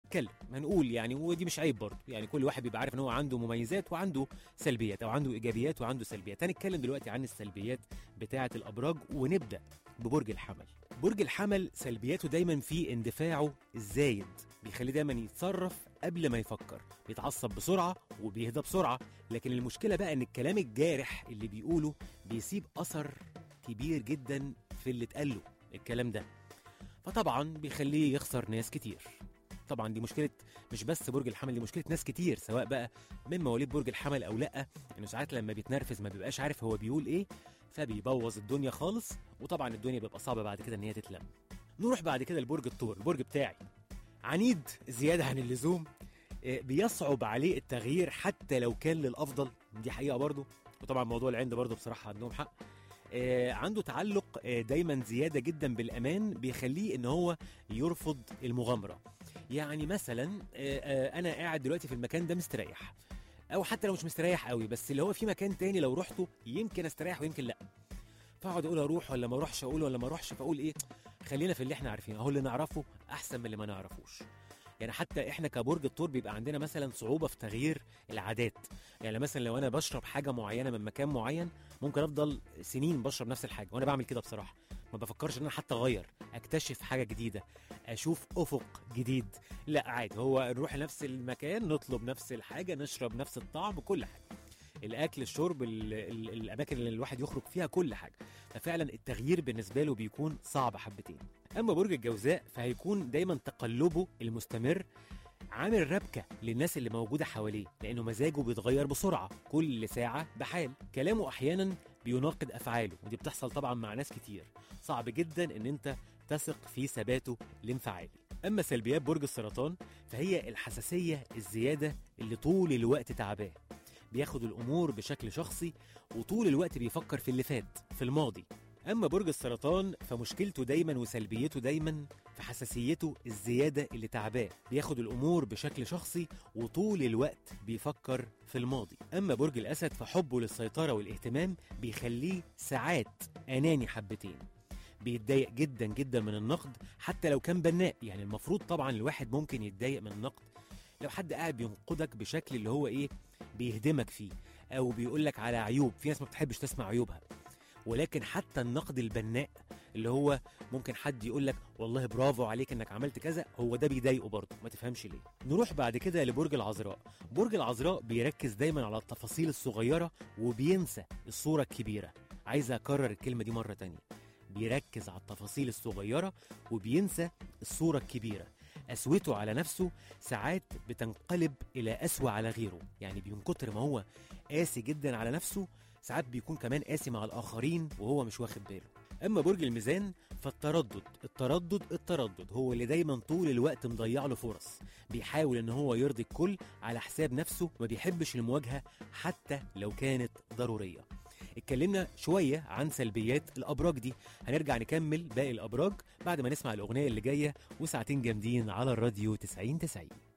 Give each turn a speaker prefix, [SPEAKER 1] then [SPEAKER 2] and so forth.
[SPEAKER 1] هنتكلم هنقول يعني ودي مش عيب برضه يعني كل واحد بيبقى عارف ان هو عنده مميزات وعنده سلبيات او عنده ايجابيات وعنده سلبيات هنتكلم دلوقتي عن السلبيات بتاعه الابراج ونبدا ببرج الحمل برج الحمل سلبياته دايما في اندفاعه الزايد بيخليه دايما يتصرف قبل ما يفكر بيتعصب بسرعه وبيهدى بسرعه لكن المشكله بقى ان الكلام الجارح اللي بيقوله بيسيب اثر كبير جدا في اللي اتقال له الكلام ده فطبعا بيخليه يخسر ناس كتير طبعا دي مشكله مش بس برج الحمل دي مشكله ناس كتير سواء بقى من مواليد برج الحمل او لا انه ساعات لما بيتنرفز ما بيبقاش عارف هو بيقول ايه فبيبوظ الدنيا خالص وطبعا الدنيا بيبقى صعبه بعد كده ان هي تتلم نروح بعد كده لبرج الثور البرج بتاعي عنيد زياده عن اللزوم آه، بيصعب عليه التغيير حتى لو كان للافضل دي حقيقه برضه وطبعا موضوع العند برضه بصراحه عندهم حق آه، عنده تعلق آه، دايما زياده جدا بالامان بيخليه ان هو يرفض المغامره يعني مثلا آه، آه، انا قاعد دلوقتي في المكان ده مستريح او حتى لو مش مستريح قوي بس اللي هو في مكان تاني لو رحته يمكن استريح ويمكن لا فاقعد اقول اروح ولا ما اروحش اقول ولا ما اروحش فاقول ايه خلينا في اللي احنا عارفينه اهو اللي نعرفه احسن من اللي ما نعرفوش يعني حتى احنا كبرج الثور بيبقى عندنا مثلا صعوبه في تغيير العادات يعني مثلا لو انا بشرب حاجه معينه من مكان معين ممكن افضل سنين بشرب نفس الحاجه وانا بعمل كده بصراحه ما بفكرش ان انا حتى اغير اكتشف حاجه جديده اشوف افق جديد لا عادي هو نروح لنفس المكان نطلب نفس الحاجه نشرب نفس الطعم كل حاجه الاكل الشرب ال ال الاماكن اللي الواحد يخرج فيها كل حاجه ففعلا التغيير بالنسبه له بيكون صعب حبتين اما برج الجوزاء فهيكون دايما تقلبه المستمر عامل ربكة للناس اللي موجودة حواليه لأنه مزاجه بيتغير بسرعة كل ساعة بحال كلامه أحيانا بيناقض أفعاله ودي بتحصل طبعا مع ناس كتير صعب جدا إن أنت تثق في ثباته الانفعالي أما سلبيات برج السرطان فهي الحساسية الزيادة اللي طول الوقت تعباه بياخد الأمور بشكل شخصي وطول الوقت بيفكر في اللي فات في الماضي أما برج السرطان فمشكلته دايما وسلبيته دايما في حساسيته الزيادة اللي تعباه بياخد الأمور بشكل شخصي وطول الوقت بيفكر في الماضي أما برج الأسد فحبه للسيطرة والاهتمام بيخليه ساعات أناني حبتين بيتضايق جدا جدا من النقد حتى لو كان بناء يعني المفروض طبعا الواحد ممكن يتضايق من النقد لو حد قاعد بينقدك بشكل اللي هو ايه بيهدمك فيه او بيقول لك على عيوب في ناس ما بتحبش تسمع عيوبها ولكن حتى النقد البناء اللي هو ممكن حد يقول لك والله برافو عليك انك عملت كذا هو ده بيضايقه برضه ما تفهمش ليه نروح بعد كده لبرج العذراء برج العذراء بيركز دايما على التفاصيل الصغيره وبينسى الصوره الكبيره عايز اكرر الكلمه دي مره تانية بيركز على التفاصيل الصغيره وبينسى الصوره الكبيره قسوته على نفسه ساعات بتنقلب إلى أسوأ على غيره يعني من كتر ما هو قاسي جدا على نفسه ساعات بيكون كمان قاسي مع الآخرين وهو مش واخد باله أما برج الميزان فالتردد التردد التردد هو اللي دايما طول الوقت مضيع له فرص بيحاول ان هو يرضي الكل على حساب نفسه ما بيحبش المواجهة حتى لو كانت ضرورية اتكلمنا شوية عن سلبيات الأبراج دي هنرجع نكمل باقي الأبراج بعد ما نسمع الأغنية اللي جاية وساعتين جامدين على الراديو 90 90